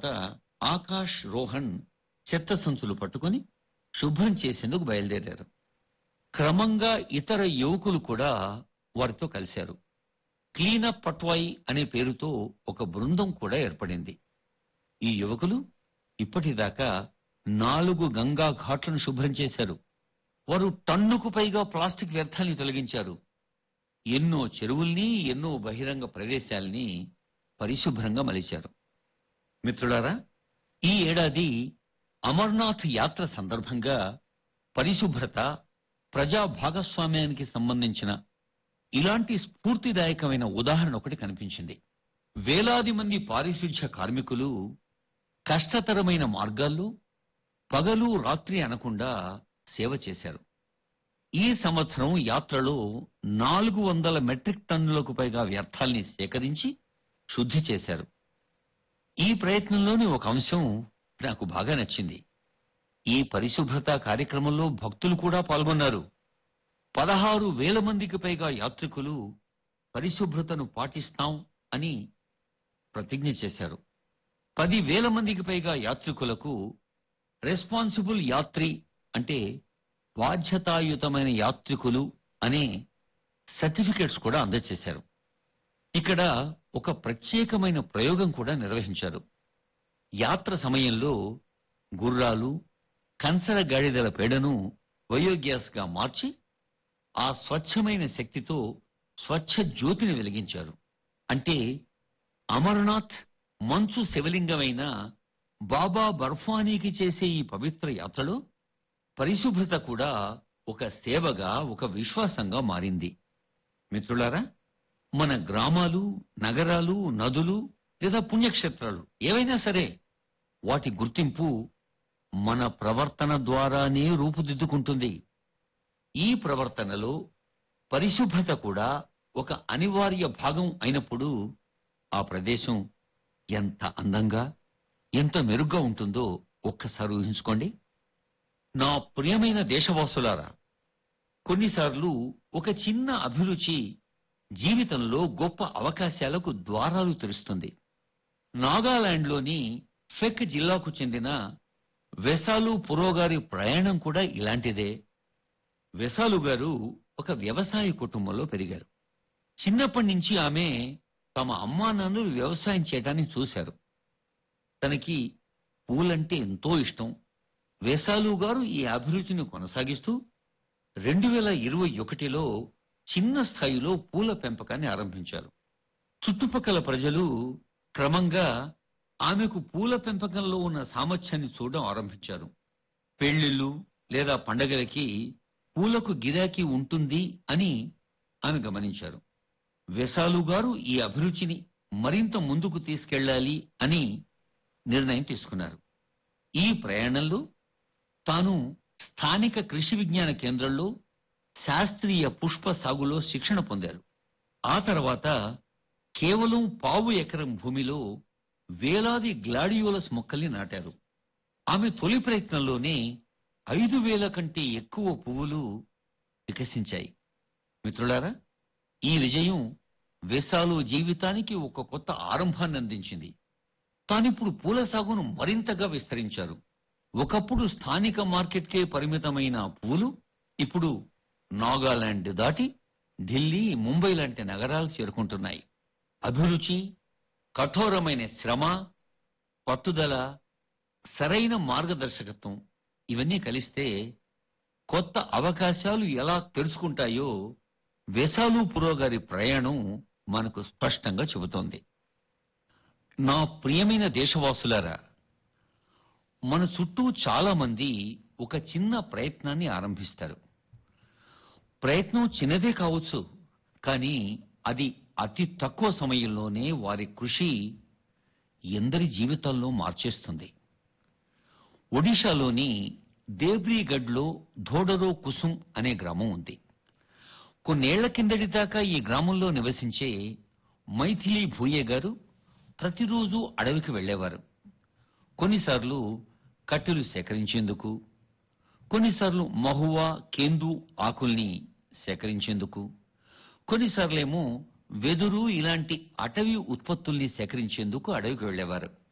తర్వాత ఆకాష్ రోహన్ చెత్త సంచులు పట్టుకుని శుభ్రం చేసేందుకు బయలుదేరారు క్రమంగా ఇతర యువకులు కూడా వారితో కలిశారు క్లీనప్ పట్వాయి అనే పేరుతో ఒక బృందం కూడా ఏర్పడింది ఈ యువకులు ఇప్పటిదాకా నాలుగు గంగా ఘాట్లను శుభ్రం చేశారు వారు టన్నుకు పైగా ప్లాస్టిక్ వ్యర్థాల్ని తొలగించారు ఎన్నో చెరువుల్ని ఎన్నో బహిరంగ ప్రదేశాల్ని పరిశుభ్రంగా మలిచారు మిత్రులారా ఈ ఏడాది అమర్నాథ్ యాత్ర సందర్భంగా పరిశుభ్రత ప్రజా భాగస్వామ్యానికి సంబంధించిన ఇలాంటి స్ఫూర్తిదాయకమైన ఉదాహరణ ఒకటి కనిపించింది వేలాది మంది పారిశుధ్య కార్మికులు కష్టతరమైన మార్గాల్లో పగలు రాత్రి అనకుండా సేవ చేశారు ఈ సంవత్సరం యాత్రలో నాలుగు వందల మెట్రిక్ టన్నులకు పైగా వ్యర్థాల్ని సేకరించి శుద్ధి చేశారు ఈ ప్రయత్నంలోని ఒక అంశం నాకు బాగా నచ్చింది ఈ పరిశుభ్రత కార్యక్రమంలో భక్తులు కూడా పాల్గొన్నారు పదహారు వేల మందికి పైగా యాత్రికులు పరిశుభ్రతను పాటిస్తాం అని ప్రతిజ్ఞ చేశారు పది వేల మందికి పైగా యాత్రికులకు రెస్పాన్సిబుల్ యాత్రి అంటే బాధ్యతాయుతమైన యాత్రికులు అనే సర్టిఫికెట్స్ కూడా అందజేశారు ఇక్కడ ఒక ప్రత్యేకమైన ప్రయోగం కూడా నిర్వహించారు యాత్ర సమయంలో గుర్రాలు కంచర గాడిదల పేడను బయోగ్యాస్ గా మార్చి ఆ స్వచ్ఛమైన శక్తితో స్వచ్ఛ జ్యోతిని వెలిగించారు అంటే అమర్నాథ్ మంచు శివలింగమైన బాబా బర్ఫానీకి చేసే ఈ పవిత్ర యాత్రలో పరిశుభ్రత కూడా ఒక సేవగా ఒక విశ్వాసంగా మారింది మిత్రులారా మన గ్రామాలు నగరాలు నదులు లేదా పుణ్యక్షేత్రాలు ఏవైనా సరే వాటి గుర్తింపు మన ప్రవర్తన ద్వారానే రూపుదిద్దుకుంటుంది ఈ ప్రవర్తనలో పరిశుభ్రత కూడా ఒక అనివార్య భాగం అయినప్పుడు ఆ ప్రదేశం ఎంత అందంగా ఎంత మెరుగ్గా ఉంటుందో ఒక్కసారి ఊహించుకోండి నా ప్రియమైన దేశవాసులారా కొన్నిసార్లు ఒక చిన్న అభిరుచి జీవితంలో గొప్ప అవకాశాలకు ద్వారాలు తెరుస్తుంది నాగాలాండ్లోని ఫెక్ జిల్లాకు చెందిన వెసాలు పురోగారి ప్రయాణం కూడా ఇలాంటిదే వెసాలు గారు ఒక వ్యవసాయ కుటుంబంలో పెరిగారు చిన్నప్పటి నుంచి ఆమె తమ అమ్మా నాన్నలు వ్యవసాయం చేయడాన్ని చూశారు తనకి పూలంటే ఎంతో ఇష్టం వేసాలు గారు ఈ అభిరుచిని కొనసాగిస్తూ రెండు వేల ఇరవై ఒకటిలో చిన్న స్థాయిలో పూల పెంపకాన్ని ఆరంభించారు చుట్టుపక్కల ప్రజలు క్రమంగా ఆమెకు పూల పెంపకంలో ఉన్న సామర్థ్యాన్ని చూడడం ఆరంభించారు పెళ్లిళ్ళు లేదా పండగలకి పూలకు గిరాకీ ఉంటుంది అని ఆమె గమనించారు వెసాలు గారు ఈ అభిరుచిని మరింత ముందుకు తీసుకెళ్ళాలి అని నిర్ణయం తీసుకున్నారు ఈ ప్రయాణంలో తాను స్థానిక కృషి విజ్ఞాన కేంద్రంలో శాస్త్రీయ పుష్ప సాగులో శిక్షణ పొందారు ఆ తర్వాత కేవలం పావు ఎకరం భూమిలో వేలాది గ్లాడియోలస్ మొక్కల్ని నాటారు ఆమె తొలి ప్రయత్నంలోనే ఐదు వేల కంటే ఎక్కువ పువ్వులు వికసించాయి మిత్రులారా ఈ విజయం వేసాలు జీవితానికి ఒక కొత్త ఆరంభాన్ని అందించింది తానిప్పుడు పూల సాగును మరింతగా విస్తరించారు ఒకప్పుడు స్థానిక మార్కెట్కే పరిమితమైన పూలు ఇప్పుడు నాగాలాండ్ దాటి ఢిల్లీ ముంబై లాంటి నగరాలు చేరుకుంటున్నాయి అభిరుచి కఠోరమైన శ్రమ పట్టుదల సరైన మార్గదర్శకత్వం ఇవన్నీ కలిస్తే కొత్త అవకాశాలు ఎలా తెరుచుకుంటాయో వెసాలు పురోగారి ప్రయాణం మనకు స్పష్టంగా చెబుతోంది నా ప్రియమైన దేశవాసులారా మన చుట్టూ చాలా మంది ఒక చిన్న ప్రయత్నాన్ని ఆరంభిస్తారు ప్రయత్నం చిన్నదే కావచ్చు కానీ అది అతి తక్కువ సమయంలోనే వారి కృషి ఎందరి జీవితాల్లో మార్చేస్తుంది ఒడిశాలోని దేబ్రీగఢ్లో ధోడరో కుసుం అనే గ్రామం ఉంది కొన్నేళ్ల కిందటి దాకా ఈ గ్రామంలో నివసించే మైథిలి భూయే గారు ప్రతిరోజు అడవికి వెళ్లేవారు కొన్నిసార్లు కట్టెలు సేకరించేందుకు కొన్నిసార్లు మహువా కేందు ఆకుల్ని సేకరించేందుకు కొన్నిసార్లేమో వెదురు ఇలాంటి అటవీ ఉత్పత్తుల్ని సేకరించేందుకు అడవికి వెళ్లేవారు